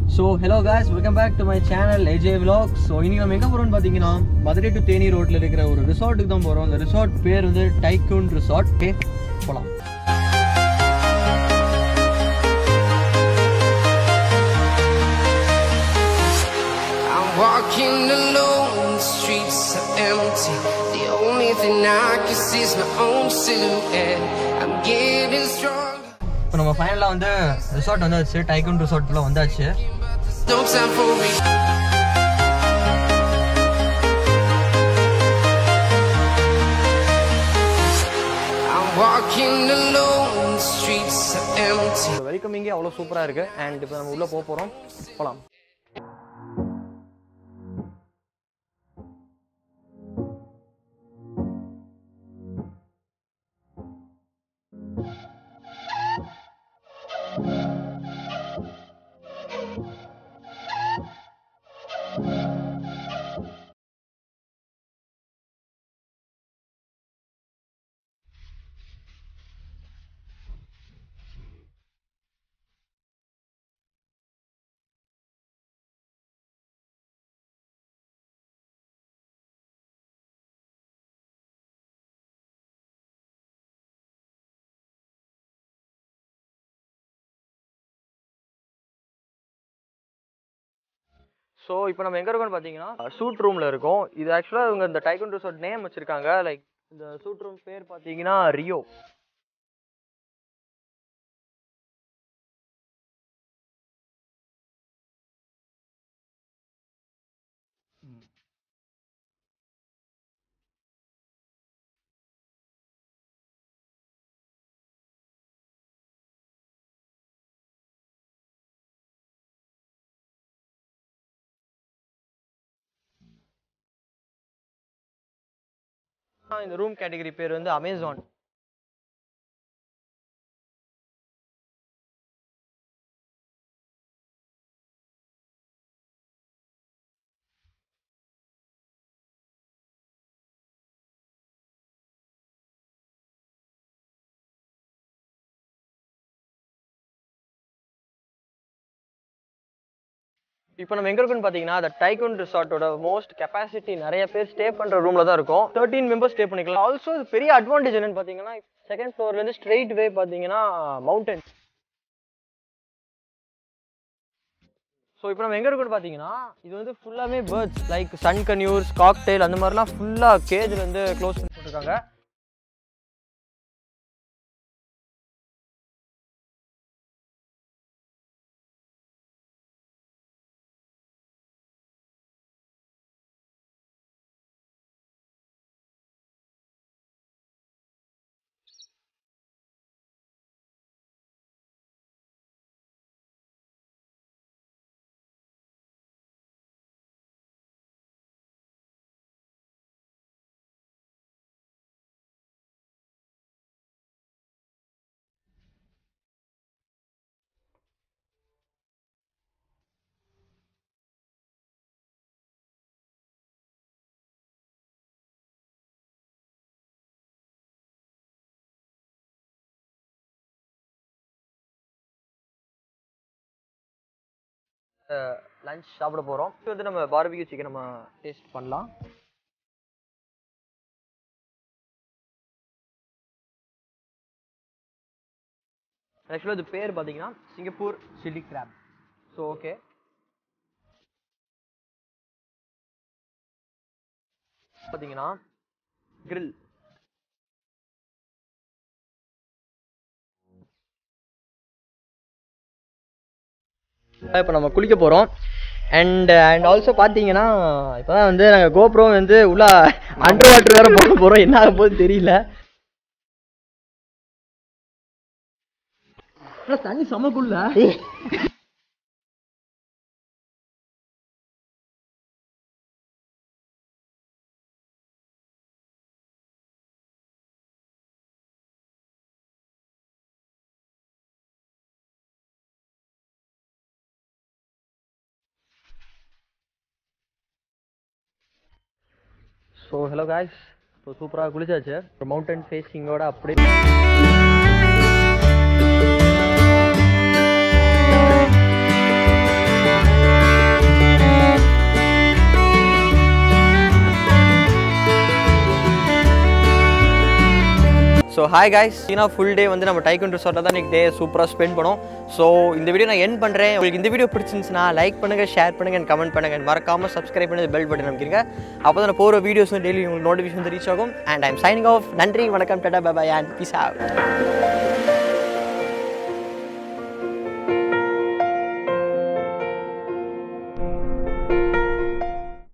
So hello guys welcome back to my channel AJ vlog so இன்னைக்கு நம்ம எங்கே போகிறோம்னு பார்த்தீங்கன்னா மதுரை டு தேனி ரோட்டில் இருக்கிற ஒரு ரிசார்ட்டுக்கு தான் போகிறோம் அந்த ரிசார்ட் பேர் வந்து டைக்கூன் ரிசார்ட் ஓகே போகலாம் I'm walking alone, the streets are empty. The only thing I can see is my own silhouette. I'm getting stronger. இப்போ நம்ம ஃபைனலாக வந்து ரிசார்ட் வந்தாச்சு டைக்கூன் ரிசார்ட்டில் வந்தாச்சு No time for me. I'm walking alone, the streets are empty. வெல்கமிங்கே அவ்வளோ சூப்பராக இருக்குது and இப்போ நம்ம உள்ளே போக போகிறோம் போகலாம் ஸோ இப்போ நம்ம எங்கே இருக்கோம்னு பார்த்தீங்கன்னா சூட் ரூமில் இருக்கோம் இது ஆக்சுவலாக இவங்க இந்த டைகன் ரிசார்ட் நேம் வச்சுருக்காங்க லைக் இந்த சூட் ரூம் பேர் பார்த்தீங்கன்னா ரியோ இந்த ரூம் கேட்டகரி பேர் வந்து அமேசான் இப்போ நம்ம எங்க இருக்கோம்னு பார்த்தீங்கன்னா அந்த டைகோன் ரிசார்ட்டோட மோஸ்ட் கெப்பாசிட்டி நிறைய பேர் ஸ்டே பண்ற ரூம்ல தான் இருக்கும் தேர்ட்டீன் மெம்பர்ஸ் ஸ்டே பண்ணிக்கலாம் ஆல்சோ இது பெரிய அட்வான்டேஜ் என்னன்னு பார்த்தீங்கன்னா செகண்ட் ஃப்ளோர்ல இருந்து ஸ்ட்ரெயிட் வே பார்த்தீங்கன்னா மவுண்டன் ஸோ இப்போ நம்ம எங்க இருக்கோம்னு பார்த்தீங்கன்னா இது வந்து ஃபுல்லாமே birds like sun conures cockatiel அந்த மாதிரிலாம் ஃபுல்லாக கேஜில் வந்து க்ளோஸ் பண்ணி போட்டிருக்காங்க லஞ்ச் சாப்பிட போகிறோம் இது வந்து நம்ம பார்பிக்யூ சிக்கன் நம்ம டேஸ்ட் பண்ணலாம் ஆக்சுவலாக இது பேர் பார்த்தீங்கன்னா Singapore chilli crab so okay பார்த்தீங்கன்னா grill இப்போ நம்ம குளிக்க போகிறோம் அண்ட் அண்ட் ஆல்சோ பார்த்தீங்கன்னா இப்போ தான் வந்து நாங்கள் கோப்ரோ வந்து உள்ள அண்டர் வாட்டர் வேறு போட போகிறோம் என்ன ஆக போகுது தெரியல ஆனா தண்ணி சமக்குள்ள ஸோ ஹலோ காய்ஸ் இப்போ சூப்பராக குளிச்சாச்சு ஒரு மவுண்டன் ஃபேஸிங்கோட அப்படியே ஸோ ஹாய் காய்ஸ் ஏன்னா ஃபுல் டே வந்து நம்ம டைகன் ரிசார்ட்டில் தான் இன்னைக்கு டே சூப்பராக ஸ்பெண்ட் பண்ணோம் ஸோ இந்த வீடியோ நான் என் பண்ணுறேன் உங்களுக்கு இந்த வீடியோ பிடிச்சிருந்துச்சுன்னா லைக் பண்ணுங்கள் ஷேர் பண்ணுங்கள் கமெண்ட் பண்ணுங்கள் மறக்காமல் சப்ஸ்கிரைப் பண்ணி பெல் பட்டன் அமைக்கிறீங்க அப்போ தான் நான் போகிற வீடியோஸ் டெய்லி உங்களுக்கு நோட்டிஃபிகேஷன் ரீச் ஆகும் அண்ட் ஐம் சைனிங் ஆஃப் நன்றி வணக்கம் டாடா பாய் அண்ட் பீஸ் ஆகும்